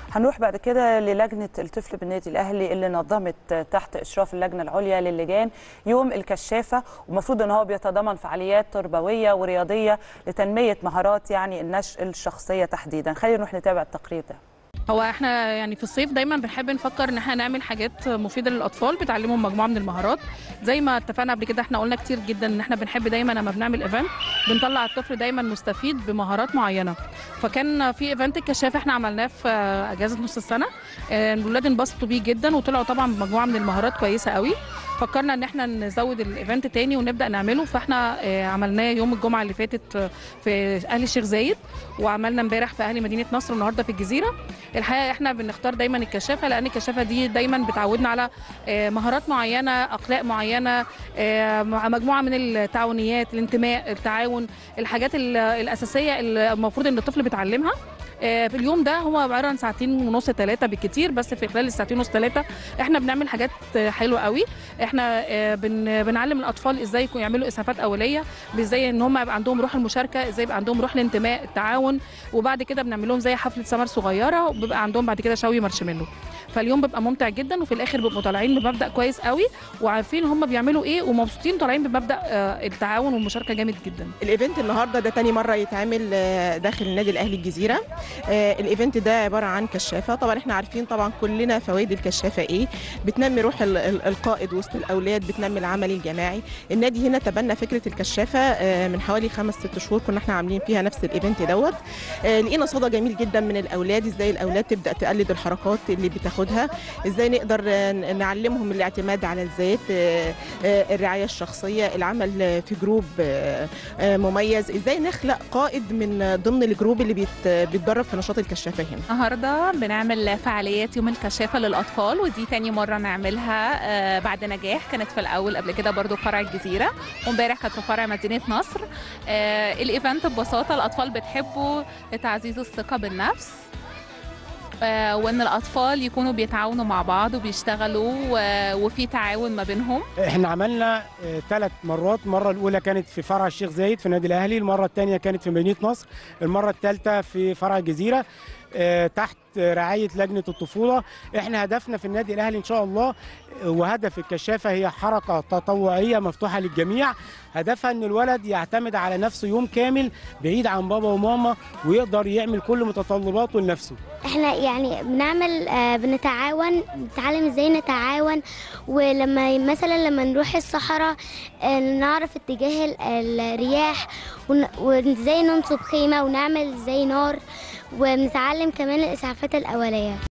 هنروح بعد كده للجنه الطفل بالنادي الاهلي اللي نظمت تحت اشراف اللجنه العليا للجان يوم الكشافه ومفروض ان هو بيتضمن فعاليات تربويه ورياضيه لتنميه مهارات يعني النشء الشخصيه تحديدا خلينا نروح نتابع التقرير ده هو احنا يعني في الصيف دايما بنحب نفكر ان احنا نعمل حاجات مفيده للاطفال بتعلمهم مجموعه من المهارات زي ما اتفقنا قبل كده احنا قلنا كتير جدا ان احنا بنحب دايما لما بنعمل ايفنت بنطلع الطفل دايما مستفيد بمهارات معينه فكان في ايفنت الكشاف احنا عملناه في اجازه نص السنه الولاد انبسطوا بيه جدا وطلعوا طبعا بمجموعه من المهارات كويسه قوي فكرنا ان احنا نزود الايفنت تاني ونبدا نعمله فاحنا عملناه يوم الجمعه اللي فاتت في اهل الشيخ زايد وعملنا امبارح في اهل مدينه نصر والنهارده في الجزيره الحقيقه احنا بنختار دايما الكشافه لان الكشافه دي دايما بتعودنا على مهارات معينه اخلاق معينه مجموعه من التعاونيات الانتماء التعاون الحاجات الاساسيه اللي المفروض ان الطفل بيتعلمها في اليوم ده هو عباره عن ساعتين ونص ثلاثه بالكتير بس في خلال الساعتين ونص ثلاثه احنا بنعمل حاجات حلوه قوي احنا بن بنعلم الاطفال ازاي يعملوا اسعافات اوليه ازاي ان هم يبقى عندهم روح المشاركه ازاي يبقى عندهم روح الانتماء التعاون وبعد كده بنعمل لهم زي حفله سمر صغيره وبيبقى عندهم بعد كده شوي مارشميلو فاليوم بيبقى ممتع جدا وفي الاخر بيبقوا طالعين بمبدا كويس قوي وعارفين هم بيعملوا ايه ومبسوطين طالعين بمبدا التعاون والمشاركه جامد جدا الايفنت النهارده ده تاني مره يتعمل داخل النادي الاهلي الجزيره الايفنت ده عباره عن كشافه طبعا احنا عارفين طبعا كلنا فوائد الكشافه ايه بتنمي روح القائد وسط الاولاد بتنمي العمل الجماعي النادي هنا تبنى فكره الكشافه من حوالي خمس ست شهور كنا احنا عاملين فيها نفس الايفنت دوت لقينا صدى جميل جدا من الاولاد ازاي الاولاد تبدا تقلد الحركات اللي بتاخدها ازاي نقدر نعلمهم الاعتماد على الذات الرعايه الشخصيه العمل في جروب مميز ازاي نخلق قائد من ضمن الجروب اللي بيتدرب في نشاط الكشافه هنا النهارده بنعمل فعاليات يوم الكشافه للاطفال ودي تاني مره نعملها بعد نجاح كانت في الاول قبل كده برضو في فرع الجزيره وامبارح كانت في فرع مدينه نصر الايفنت ببساطه الاطفال بتحبه لتعزيز الثقه بالنفس وان الاطفال يكونوا بيتعاونوا مع بعض وبيشتغلوا وفي تعاون ما بينهم احنا عملنا ثلاث مرات المره الاولى كانت في فرع الشيخ زايد في النادي الاهلي المره الثانيه كانت في مدينه نصر المره الثالثه في فرع الجزيره تحت رعايه لجنه الطفوله احنا هدفنا في النادي الاهلي ان شاء الله وهدف الكشافه هي حركه تطوعيه مفتوحه للجميع هدفها ان الولد يعتمد على نفسه يوم كامل بعيد عن بابا وماما ويقدر يعمل كل متطلباته لنفسه احنا يعني بنعمل آه بنتعاون بنتعلم ازاي نتعاون ولما مثلا لما نروح الصحراء آه نعرف اتجاه الرياح وازاي ننصب خيمه ونعمل ازاي نار وبنتعلم كمان الاسعافات الاوليه